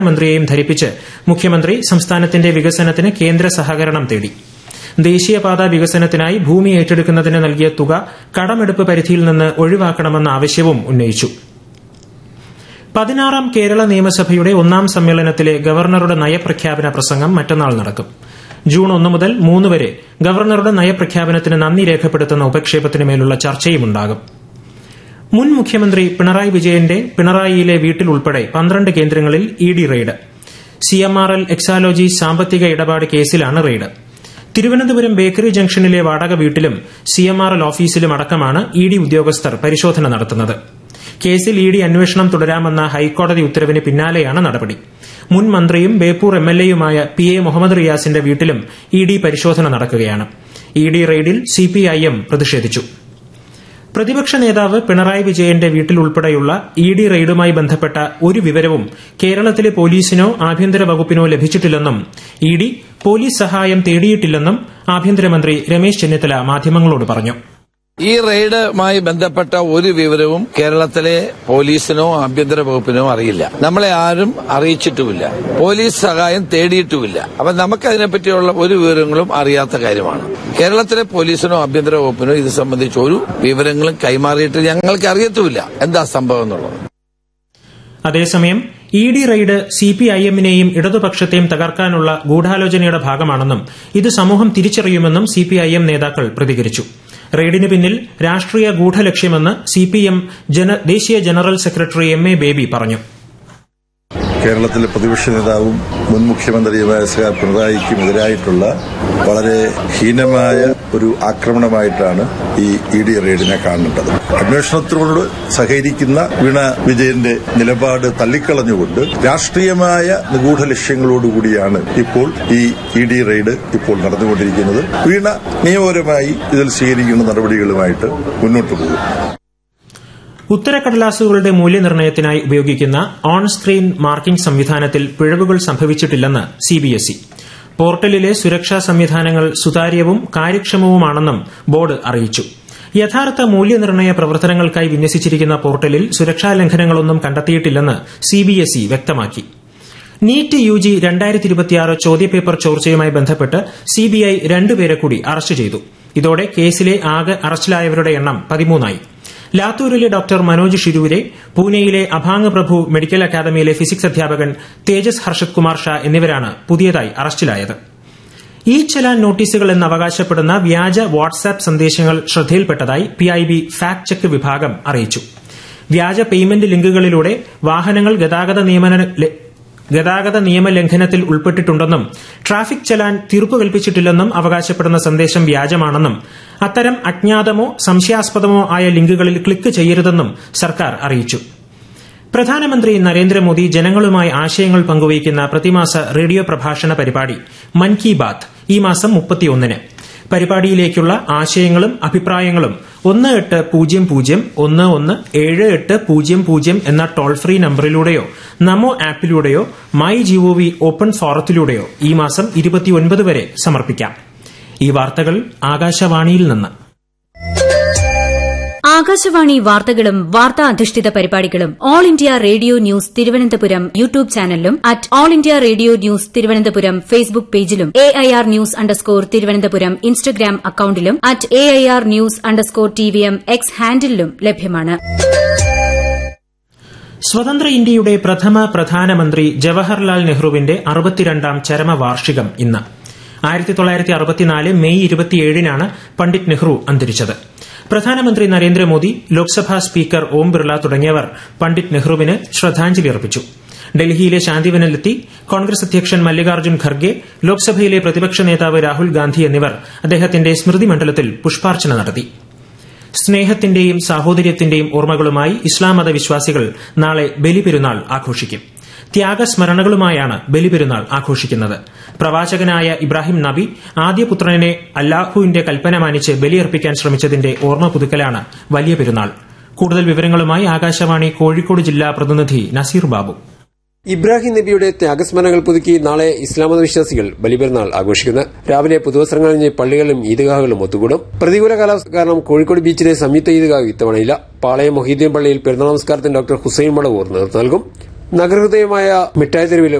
മന്ത്രിയെയും ധരിപ്പിച്ച് മുഖ്യമന്ത്രി സംസ്ഥാനത്തിന്റെ വികസനത്തിന് കേന്ദ്ര സഹകരണം തേടി ദേശീയപാത വികസനത്തിനായി ഭൂമി ഏറ്റെടുക്കുന്നതിന് നൽകിയ തുക കടമെടുപ്പ് പരിധിയിൽ നിന്ന് ഒഴിവാക്കണമെന്ന ആവശ്യവും ഉന്നയിച്ചു പതിനാറാം കേരള നിയമസഭയുടെ ഒന്നാം സമ്മേളനത്തിലെ ഗവർണറുടെ നയപ്രഖ്യാപന പ്രസംഗം മറ്റന്നാൾ നടക്കും ജൂൺ ഒന്ന് മുതൽ മൂന്ന് വരെ ഗവർണറുടെ നയപ്രഖ്യാപനത്തിന് നന്ദി രേഖപ്പെടുത്തുന്ന ഉപക്ഷേപത്തിന് മേലുള്ള ചർച്ചയുമുണ്ടാകും മുൻ മുഖ്യമന്ത്രി പിണറായി വിജയന്റെ പിണറായിയിലെ വീട്ടിൽ ഉൾപ്പെടെ പന്ത്രണ്ട് കേന്ദ്രങ്ങളിൽ E D raid C M R L Exalogic സാമ്പത്തിക ഇടപാട് കേസിലാണ് റെയ്ഡ് തിരുവനന്തപുരം ബേക്കറി ജംഗ്ഷനിലെ വാടക വീട്ടിലും സി എം ആർ എൽ ഓഫീസിലും അടക്കമാണ് ഇ ഡി ഉദ്യോഗസ്ഥർ പരിശോധന നടത്തുന്നത് കേസിൽ ഇ ഡി അന്വേഷണം തുടരാമെന്ന ഹൈക്കോടതി ഉത്തരവിന് പിന്നാലെയാണ് നടപടി മുൻ മന്ത്രിയും ബേപ്പൂർ എം എൽ എയുമായ പി എ മുഹമ്മദ് റിയാസിന്റെ വീട്ടിലും ഇ ഡി പരിശോധന നടക്കുകയാണ് ഇ ഡി റെയ്ഡിൽ സിപിഐഎം പ്രതിഷേധിച്ചു പ്രതിപക്ഷ നേതാവ് പിണറായി വിജയന്റെ വീട്ടിൽ ഉൾപ്പെടെയുള്ള ഇ ഡി റെയ്ഡുമായി ബന്ധപ്പെട്ട ഒരു വിവരവും കേരളത്തിലെ പോലീസിനോ ആഭ്യന്തര വകുപ്പിനോ ലഭിച്ചിട്ടില്ലെന്നും ഇ ഡി പോലീസ് സഹായം തേടിയിട്ടില്ലെന്നും ആഭ്യന്തരമന്ത്രി രമേശ് ചെന്നിത്തല മാധ്യമങ്ങളോട് പറഞ്ഞു ഈ റെയ്ഡുമായി ബന്ധപ്പെട്ട ഒരു വിവരവും കേരളത്തിലെ പോലീസിനോ ആഭ്യന്തര വകുപ്പിനോ അറിയില്ല നമ്മളെ ആരും അറിയിച്ചിട്ടുമില്ല പോലീസ് സഹായം തേടിയിട്ടുമില്ല അപ്പൊ നമുക്ക് അതിനെപ്പറ്റിയുള്ള ഒരു വിവരങ്ങളും അറിയാത്ത കാര്യമാണ് കേരളത്തിലെ പോലീസിനോ ആഭ്യന്തര വകുപ്പിനോ ഇത് സംബന്ധിച്ച് ഒരു വിവരങ്ങളും കൈമാറിയിട്ട് ഞങ്ങൾക്ക് അറിയത്തുമില്ല എന്താ സംഭവം എന്നുള്ളത് അതേസമയം ഇ ഡി റെയ്ഡ് സിപിഐഎമ്മിനെയും ഇടതുപക്ഷത്തെയും തകർക്കാനുള്ള ഗൂഢാലോചനയുടെ ഭാഗമാണെന്നും ഇത് സമൂഹം തിരിച്ചറിയുമെന്നും സിപിഐഎം നേതാക്കൾ പ്രതികരിച്ചു റെയ്ഡിന് പിന്നിൽ രാഷ്ട്രീയ ഗൂഢലക്ഷ്യമെന്ന് സിപിഎം ദേശീയ general secretary M A Baby പറഞ്ഞു കേരളത്തിലെ പ്രതിപക്ഷ നേതാവും മുൻ മുഖ്യമന്ത്രിയുമായ സഹ പിണറായിക്കും എതിരായിട്ടുള്ള വളരെ ഹീനമായ ഒരു ആക്രമണമായിട്ടാണ് ഈ ഇ ഡി റെയ്ഡിനെ കാണേണ്ടത് അന്വേഷണത്തിനോട് സഹകരിക്കുന്ന വീണ വിജയന്റെ നിലപാട് തള്ളിക്കളഞ്ഞുകൊണ്ട് രാഷ്ട്രീയമായ നിഗൂഢ ലക്ഷ്യങ്ങളോടുകൂടിയാണ് ഇപ്പോൾ ഈ ഇ ഡി റെയ്ഡ് ഇപ്പോൾ നടന്നുകൊണ്ടിരിക്കുന്നത് വീണ നിയമപരമായി ഇതിൽ സ്വീകരിക്കുന്ന നടപടികളുമായിട്ട് മുന്നോട്ട് പോകും ഉത്തരക്കടലാസുകളുടെ മൂല്യനിർണ്ണയത്തിനായി ഉപയോഗിക്കുന്ന ഓൺ സ്ക്രീൻ മാർക്കിംഗ് സംവിധാനത്തിൽ പിഴവുകൾ സംഭവിച്ചിട്ടില്ലെന്ന് സിബിഎസ്ഇ പോർട്ടലിലെ സുരക്ഷാ സംവിധാനങ്ങൾ സുതാര്യവും കാര്യക്ഷമവുമാണെന്നും ബോർഡ് അറിയിച്ചു യഥാർത്ഥ മൂല്യനിർണ്ണയ പ്രവർത്തനങ്ങൾക്കായി വിന്യസിച്ചിരിക്കുന്ന പോർട്ടലിൽ സുരക്ഷാ ലംഘനങ്ങളൊന്നും കണ്ടെത്തിയിട്ടില്ലെന്ന് സിബിഎസ്ഇ വ്യക്തമാക്കി നീറ്റ് യു ജി രണ്ടായിരത്തി ഇരുപത്തിയാറ് ചോദ്യപേപ്പർ ചോർച്ചയുമായി ബന്ധപ്പെട്ട് സിബിഐ രണ്ടുപേരെ കൂടി അറസ്റ്റ് ചെയ്തു ഇതോടെ കേസിലെ ആകെ അറസ്റ്റിലായവരുടെ എണ്ണം പതിമൂന്നായി ലാത്തൂരിലെ ഡോക്ടർ മനോജ് ഷിരൂരെ പൂനെയിലെ അഭാങ് പ്രഭു മെഡിക്കൽ അക്കാദമിയിലെ ഫിസിക്സ് അധ്യാപകൻ തേജസ് ഹർഷത് കുമാർ ഷാ എന്നിവരാണ് പുതിയതായി അറസ്റ്റിലായത് ഇ ചലാൻ നോട്ടീസുകൾ എന്ന് അവകാശപ്പെടുന്ന വ്യാജ വാട്സാപ്പ് സന്ദേശങ്ങൾ ശ്രദ്ധയിൽപ്പെട്ടതായി പിഐബി ഫാക്ട് ചെക്ക് വിഭാഗം അറിയിച്ചു വ്യാജ പേയ്മെന്റ് ലിങ്കുകളിലൂടെ വാഹനങ്ങൾ ഗതാഗത നിയമന ഗതാഗത നിയമലംഘനത്തിൽ ഉൾപ്പെട്ടിട്ടുണ്ടെന്നും ട്രാഫിക് ചലാൻ തീർപ്പ് കൽപ്പിച്ചിട്ടില്ലെന്നും അവകാശപ്പെടുന്ന സന്ദേശം വ്യാജമാണെന്നും അത്തരം അജ്ഞാതമോ സംശയാസ്പദമോ ആയ ലിങ്കുകളിൽ ക്ലിക്ക് ചെയ്യരുതെന്നും സർക്കാർ അറിയിച്ചു പ്രധാനമന്ത്രി നരേന്ദ്രമോദി ജനങ്ങളുമായി ആശയങ്ങൾ പങ്കുവയ്ക്കുന്ന പ്രതിമാസ റേഡിയോ പ്രഭാഷണ പരിപാടി മൻ കി ബാത്ത് ഈ മാസം മുപ്പത്തിയൊന്നിന് പരിപാടിയിലേക്കുള്ള ആശയങ്ങളും അഭിപ്രായങ്ങളും ഒന്ന് എട്ട് പൂജ്യം പൂജ്യം ഒന്ന് ഒന്ന് ഏഴ് എട്ട് പൂജ്യം പൂജ്യം എന്ന ടോൾ ഫ്രീ നമ്പറിലൂടെയോ നമോ ആപ്പിലൂടെയോ മൈ ജിഒവി ഓപ്പൺ ഫോറത്തിലൂടെയോ ഈ മാസം ഇരുപത്തിയൊൻപത് വരെ സമർപ്പിക്കാം ഈ വാർത്തകൾ ആകാശവാണിയിൽ നിന്ന് ആകാശവാണി വാർത്തകളും വാർത്താ അധിഷ്ഠിത പരിപാടികളും All India Radio news Thiruvananthapuram YouTube ചാനലിലും at All India Radio news Thiruvananthapuram Facebook പേജിലും A I R news underscore Thiruvananthapuram Instagram അക്കൌണ്ടിലും at A I R news underscore T V M X ഹാൻഡിലും ലഭ്യമാണ് സ്വതന്ത്ര ഇന്ത്യയുടെ പ്രഥമ പ്രധാനമന്ത്രി ജവഹർലാൽ നെഹ്റുവിന്റെ അറുപത്തിരണ്ടാം ചരമവാർഷികം ഇന്ന് ആയിരത്തി തൊള്ളായിരത്തി അറുപത്തിനാല് മെയ് ഇരുപത്തിയേഴിനാണ് പണ്ഡിറ്റ് നെഹ്റു അന്തരിച്ചത് പ്രധാനമന്ത്രി നരേന്ദ്രമോദി ലോക്സഭാ സ്പീക്കർ ഓം ബിർള തുടങ്ങിയവർ പണ്ഡിറ്റ് നെഹ്റുവിന് ശ്രദ്ധാഞ്ജലി അർപ്പിച്ചു ഡൽഹിയിലെ ശാന്തിവനിലെത്തി കോൺഗ്രസ് അധ്യക്ഷൻ മല്ലികാർജ്ജുൻ ഖർഗെ ലോക്സഭയിലെ പ്രതിപക്ഷ നേതാവ് രാഹുൽ ഗാന്ധി എന്നിവർ അദ്ദേഹത്തിന്റെ സ്മൃതി മണ്ഡലത്തിൽ പുഷ്പാർച്ചന നടത്തി സ്നേഹത്തിന്റെയും സാഹോദര്യത്തിന്റെയും ഓർമ്മകളുമായി ഇസ്ലാം മത വിശ്വാസികൾ നാളെ ബലിപെരുന്നാൾ ആഘോഷിക്കും ത്യാഗസ്മരണകളുമായാണ് ബലിപെരുന്നാൾ ആഘോഷിക്കുന്നത് പ്രവാചകനായ ഇബ്രാഹിം നബി ആദ്യപുത്രനെ അല്ലാഹുവിന്റെ കൽപ്പന മാനിച്ച് ബലിയർപ്പിക്കാൻ ശ്രമിച്ചതിന്റെ ഓർമ്മ പുതുക്കലാണ് വലിയ പെരുന്നാൾ കൂടുതൽ വിവരങ്ങളുമായി ആകാശവാണി കോഴിക്കോട് ജില്ലാ പ്രതിനിധി നസീർ ബാബു ഇബ്രാഹിം നബിയുടെ ത്യാഗസ്മരണകൾ പുതുക്കി നാളെ ഇസ്ലാമത വിശ്വാസികൾ ബലിപെരുന്നാൾ ആഘോഷിക്കുന്നു രാവിലെ പുതുവസ്ത്രങ്ങൾ അണിഞ്ഞ് പള്ളികളും ഈദ്ഗാഹുകളും ഒത്തുകൂടും പ്രതികൂല കാലാവസ്ഥ കാരണം കോഴിക്കോട് ബീച്ചിലെ സംയുക്ത ഈദ്ഗാഹ് ഇത്തവണയില്ല പാളയം മൊഹീദ്ദീൻ പള്ളിയിൽ പെരുന്നാൾ നമസ്കാരത്തിന് ഡോക്ടർ ഹുസൈൻ മടവൂർ നേതൃത്വം നൽകും നഗരഹൃദയമായ മിഠായി തെരുവിൽ